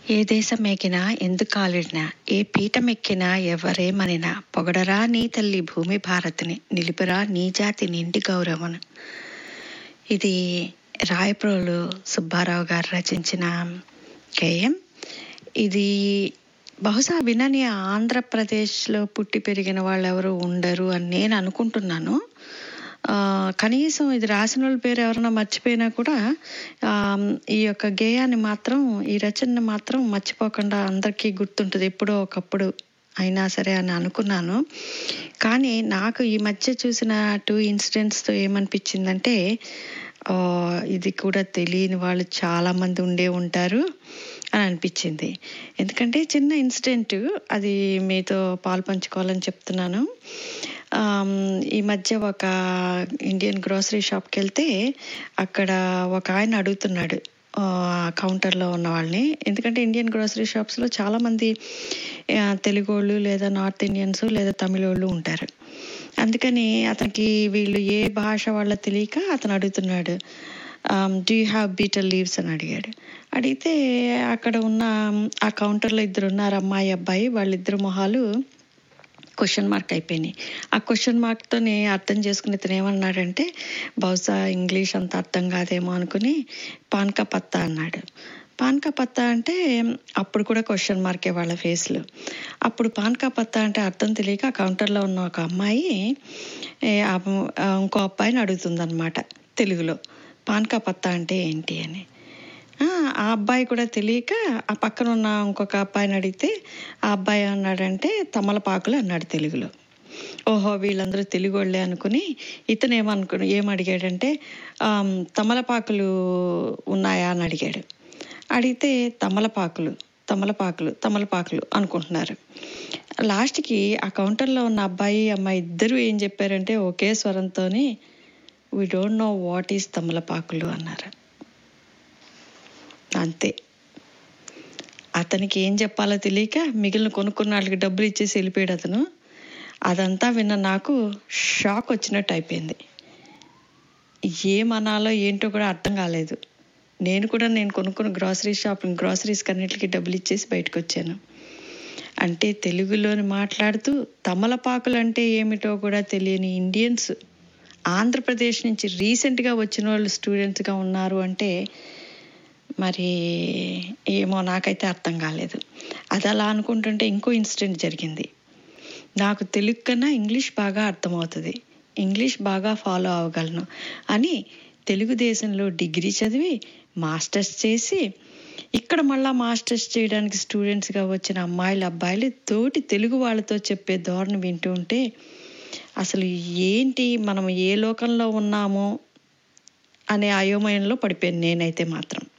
ఏ దేశమెక్కినా ఎందుకాలిడినా ఏ పీఠమెక్కినా ఎవరేమనినా పొగడరా నీ తల్లి భూమి భారతిని నిలుపురా నీ జాతి నిండి గౌరవను ఇది రాయప్రోలు సుబ్బారావు గారు రచించిన గేయం ఇది బహుశా వినని ఆంధ్రప్రదేశ్లో పుట్టి పెరిగిన వాళ్ళు ఎవరు ఉండరు అని నేను అనుకుంటున్నాను ఆ, కనీసం ఇది రాసిన వాళ్ళ పేరు ఎవరైనా మర్చిపోయినా కూడా ఆ, ఈ యొక్క గేయాన్ని మాత్రం ఈ రచనని మాత్రం మర్చిపోకుండా అందరికీ గుర్తుంటుంది ఎప్పుడో ఒకప్పుడు అయినా సరే అని అనుకున్నాను కానీ నాకు ఈ మధ్య చూసిన టూ ఇన్సిడెంట్స్తో ఏమనిపించిందంటే ఆ, ఇది కూడా తెలియని వాళ్ళు చాలామంది ఉండే ఉంటారు అని అనిపించింది ఎందుకంటే చిన్న ఇన్సిడెంట్ అది మీతో పాలు పంచుకోవాలని చెప్తున్నాను ఆమ్, ఈ మధ్య ఒక ఇండియన్ గ్రోసరీ షాప్కి వెళ్తే అక్కడ ఒక ఆయన అడుగుతున్నాడు ఆ, కౌంటర్లో ఉన్న వాళ్ళని ఎందుకంటే ఇండియన్ గ్రోసరీ షాప్స్లో చాలామంది ఆ, తెలుగు వాళ్ళు లేదా నార్త్ ఇండియన్స్ లేదా తమిళ వాళ్ళు ఉంటారు అందుకని అతనికి వీళ్ళు ఏ భాష వాళ్ళ తెలియక అతను అడుగుతున్నాడు do you have betel leaves అని అడిగాడు అడిగితే అక్కడ ఉన్న ఆ కౌంటర్లో ఇద్దరు ఉన్నారు అమ్మాయి అబ్బాయి వాళ్ళిద్దరు మొహాలు క్వశ్చన్ మార్క్ అయిపోయినాయి ఆ క్వశ్చన్ మార్క్తోనే అర్థం చేసుకుని ఇతను ఏమన్నాడంటే బహుశా ఇంగ్లీష్ అంత అర్థం కాదేమో అనుకుని పాన్కా పత్తా అన్నాడు పాన్కా పత్తా అంటే అప్పుడు కూడా క్వశ్చన్ మార్కే వాళ్ళ ఫేస్లో అప్పుడు పాన్కా పత్తా అంటే అర్థం తెలియక ఆ కౌంటర్లో ఉన్న ఒక అమ్మాయి ఏ, ఆ- ఆ ఇంకో అబ్బాయిని అడుగుతుందన్నమాట తెలుగులో పాన్కా పత్తా అంటే ఏంటి అని ఆ ఆ అబ్బాయి కూడా తెలియక ఆ పక్కన ఉన్న ఇంకొక అబ్బాయిని అడిగితే ఆ అబ్బాయి అన్నాడంటే తమలపాకులు అన్నాడు తెలుగులో ఓహో వీళ్ళందరూ తెలుగు వాళ్ళే అనుకుని ఇతను ఏమనుకుని ఏం అడిగాడంటే ఆమ్, తమలపాకులు ఉన్నాయా అని అడిగాడు అడిగితే తమలపాకులు తమలపాకులు తమలపాకులు అనుకుంటున్నారు లాస్ట్కి ఆ కౌంటర్లో ఉన్న అబ్బాయి అమ్మాయి ఇద్దరు ఏం చెప్పారంటే ఒకే స్వరంతో we don't know what is తమలపాకులు అన్నారు అంతే అతనికి ఏం చెప్పాలో తెలియక మిగిలిన కొనుక్కున్న వాళ్ళకి డబ్బులు ఇచ్చేసి వెళ్ళిపోయాడు అతను అదంతా విన్న నాకు షాక్ వచ్చినట్టు అయిపోయింది ఏమనాలో ఏంటో కూడా అర్థం కాలేదు నేను కూడా నేను కొనుక్కున్న గ్రాసరీ షాప్ గ్రాసరీస్ కన్నిటికి డబ్బులు ఇచ్చేసి బయటకు వచ్చాను అంటే తెలుగులోని మాట్లాడుతూ తమలపాకులు అంటే ఏమిటో కూడా తెలియని ఇండియన్స్ ఆంధ్రప్రదేశ్ నుంచి రీసెంట్గా వచ్చిన వాళ్ళు స్టూడెంట్స్గా ఉన్నారు అంటే మరి ఏమో నాకైతే అర్థం కాలేదు అది అలా అనుకుంటుంటే ఇంకో ఇన్సిడెంట్ జరిగింది నాకు తెలుగు కన్నా ఇంగ్లీష్ బాగా అర్థమవుతుంది ఇంగ్లీష్ బాగా ఫాలో అవ్వగలను అని తెలుగుదేశంలో డిగ్రీ చదివి మాస్టర్స్ చేసి ఇక్కడ మళ్ళా మాస్టర్స్ చేయడానికి స్టూడెంట్స్గా వచ్చిన అమ్మాయిలు అబ్బాయిలు తోటి తెలుగు వాళ్ళతో చెప్పే ధోరణి వింటూ ఉంటే అసలు ఏంటి మనం ఏ లోకంలో ఉన్నామో అనే అయోమయంలో పడిపోయాను నేనైతే మాత్రం